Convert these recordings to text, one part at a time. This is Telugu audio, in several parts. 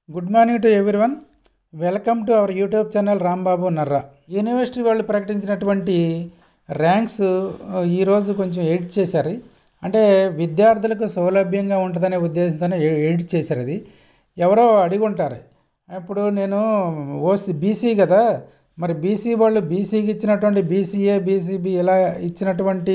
good morning to everyone welcome to our YouTube channel Rambabu Narra university వాళ్ళు ప్రకటించినటువంటి ర్యాంక్స్ ఆ, ఈరోజు కొంచెం ఎడిట్ చేశారు అంటే విద్యార్థులకు సౌలభ్యంగా ఉంటుందనే ఉద్దేశంతోనే ఎ- ఎడిట్ చేశారు అది ఎవరో అడిగి ఉంటారు ఇప్పుడు నేను ఓసీ బీసీ కదా మరి బీసీ వాళ్ళు బీసీకి ఇచ్చినటువంటి బీసీఏ బీసీబీ ఇలా ఇచ్చినటువంటి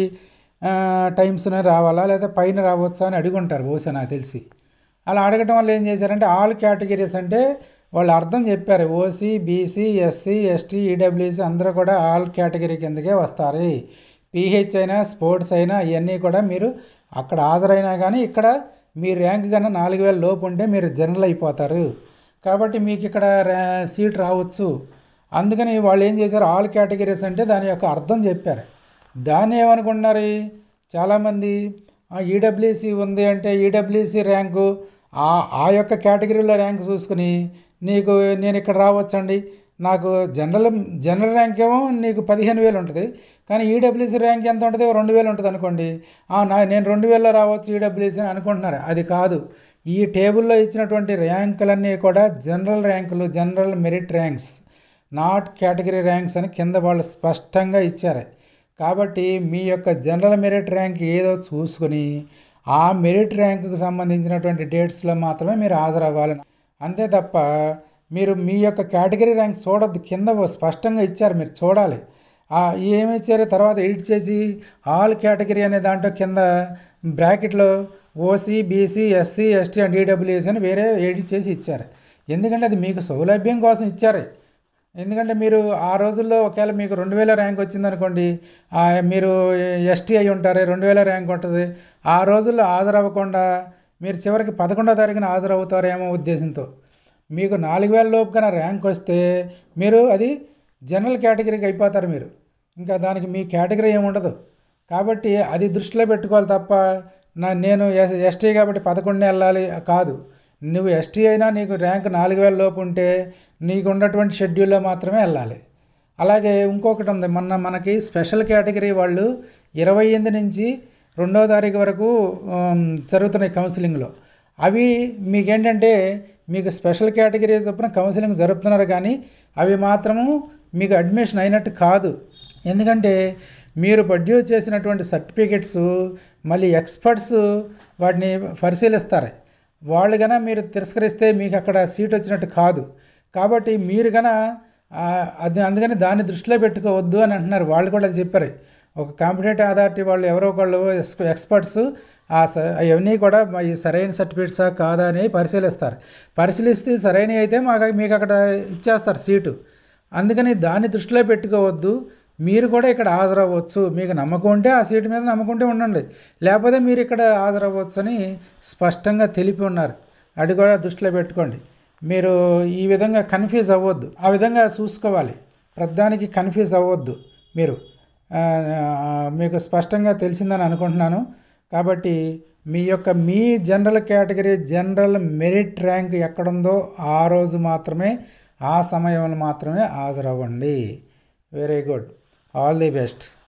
టైమ్స్నే రావాలా లేదా పైన రావచ్చా అని అడిగి ఉంటారు బహుశా నాకు తెలిసి అలా అడగటం వల్ల ఏం చేశారంటే ఆల్ కేటగిరీస్ అంటే వాళ్ళు అర్థం చెప్పారు OC BC SC ST EWC అందరూ కూడా ఆల్ కేటగిరీ కిందకే వస్తారు పీహెచ్ అయినా స్పోర్ట్స్ అయినా ఇవన్నీ కూడా మీరు అక్కడ హాజరైనా కానీ ఇక్కడ మీ ర్యాంక్ కన్నా నాలుగు వేల లోపు ఉంటే మీరు జనరల్ అయిపోతారు కాబట్టి మీకు ఇక్కడ ర్యా సీట్ రావచ్చు అందుకని వాళ్ళు ఏం చేశారు ఆల్ కేటగిరీస్ అంటే దాని యొక్క అర్థం చెప్పారు దాన్ని ఏమనుకుంటున్నారు చాలామంది ఈడబ్ల్యూసి ఉంది అంటే ఈడబ్ల్యూసి ర్యాంకు ఆ ఆ యొక్క కేటగిరీలో ర్యాంక్ చూసుకుని నీకు నేను ఇక్కడ రావచ్చండి నాకు జనరల్ జనరల్ ర్యాంక్ ఏమో నీకు పదిహేను వేలు ఉంటుంది కానీ ఈడబ్ల్యూసీ ర్యాంక్ ఎంత ఉంటుంది ఓ రెండు వేలు ఉంటుంది అనుకోండి ఆ, నా నేను రెండు వేలలో రావచ్చు ఈడబ్ల్యూసీ అని అనుకుంటున్నారు అది కాదు ఈ టేబుల్లో ఇచ్చినటువంటి ర్యాంకులన్నీ కూడా జనరల్ ర్యాంకులు general merit ranks not category ranks అని కింద వాళ్ళు స్పష్టంగా ఇచ్చారు కాబట్టి మీ యొక్క జనరల్ మెరిట్ ర్యాంక్ ఏదో చూసుకుని ఆ మెరిట్ ర్యాంకుకు సంబంధించినటువంటి డేట్స్లో మాత్రమే మీరు హాజరవ్వాలి అంతే తప్ప మీరు మీ యొక్క కేటగిరీ ర్యాంక్ చూడొద్దు కింద ఓ స్పష్టంగా ఇచ్చారు మీరు చూడాలి ఆ ఏమి ఇచ్చారు తర్వాత ఎడిట్ చేసి ఆల్ కేటగిరీ అనే దాంట్లో కింద బ్రాకెట్లో OC BC SC ST and EWS అని వేరే ఎడిట్ చేసి ఇచ్చారు ఎందుకంటే అది మీకు సౌలభ్యం కోసం ఇచ్చారు ఎందుకంటే మీరు ఆ రోజుల్లో ఒకవేళ మీకు రెండు వేల ర్యాంక్ వచ్చిందనుకోండి ఆ మీరు ఎస్టీ అయి ఉంటారు రెండు వేల ర్యాంక్ ఉంటుంది ఆ రోజుల్లో హాజరవ్వకుండా మీరు చివరికి పదకొండో తారీఖున హాజరవుతారేమో ఉద్దేశంతో మీకు నాలుగు వేల లోపు కన్నా ర్యాంక్ వస్తే మీరు అది జనరల్ కేటగిరీకి అయిపోతారు మీరు ఇంకా దానికి మీ కేటగిరీ ఏముండదు కాబట్టి అది దృష్టిలో పెట్టుకోవాలి తప్ప నా నేను ఎస్ ఎస్టీ కాబట్టి పదకొండునే వెళ్ళాలి కాదు నువ్వు ఎస్టీ అయినా నీకు ర్యాంక్ నాలుగు వేల లోపు ఉంటే నీకు ఉన్నటువంటి షెడ్యూల్లో మాత్రమే వెళ్ళాలి అలాగే ఇంకొకటి ఉంది మొన్న మనకి స్పెషల్ కేటగిరీ వాళ్ళు ఇరవై ఎనిమిది నుంచి రెండో తారీఖు వరకు ఉమ్, జరుగుతున్నాయి కౌన్సిలింగ్లో అవి మీకేంటంటే మీకు స్పెషల్ కేటగిరీ చొప్పున కౌన్సిలింగ్ జరుపుతున్నారు కానీ అవి మాత్రము మీకు అడ్మిషన్ అయినట్టు కాదు ఎందుకంటే మీరు ప్రొడ్యూస్ చేసినటువంటి సర్టిఫికెట్స్ మళ్ళీ ఎక్స్పర్ట్స్ వాటిని పరిశీలిస్తారు వాళ్ళు గన మీరు తిరస్కరిస్తే మీకు అక్కడ సీట్ వచ్చినట్టు కాదు కాబట్టి మీరు గన ఆ, అది అందుకని దాన్ని దృష్టిలో పెట్టుకోవద్దు అని అంటున్నారు వాళ్ళు కూడా అది చెప్పారు ఒక కాంపిటేటివ్ అథారిటీ వాళ్ళు ఎవరో ఒకళ్ళు ఎక్స్- ఎక్స్పర్ట్స్ ఆ స అవన్నీ కూడా మా- ఈ సరైన సర్టిఫికేట్సా కాదా అని పరిశీలిస్తారు పరిశీలిస్తే సరైనవి అయితే మాకు మీకు అక్కడ ఇచ్చేస్తారు సీటు అందుకని దాన్ని దృష్టిలో పెట్టుకోవద్దు మీరు కూడా ఇక్కడ హాజరవ్వచ్చు మీకు నమ్మకం ఉంటే ఆ సీటు మీద నమ్మకం ఉంటే ఉండండి లేకపోతే మీరు ఇక్కడ హాజరవ్వచ్చు అని స్పష్టంగా తెలిపి ఉన్నారు అది కూడా దృష్టిలో పెట్టుకోండి మీరు ఈ విధంగా కన్ఫ్యూజ్ అవ్వద్దు ఆ విధంగా చూసుకోవాలి ప్రధానికి కన్ఫ్యూజ్ అవ్వద్దు మీరు ఆ, మీకు స్పష్టంగా తెలిసిందని అనుకుంటున్నాను కాబట్టి మీ యొక్క మీ general category general merit rank ఎక్కడుందో ఆ రోజు మాత్రమే ఆ సమయంలో మాత్రమే హాజరవ్వండి very good all the best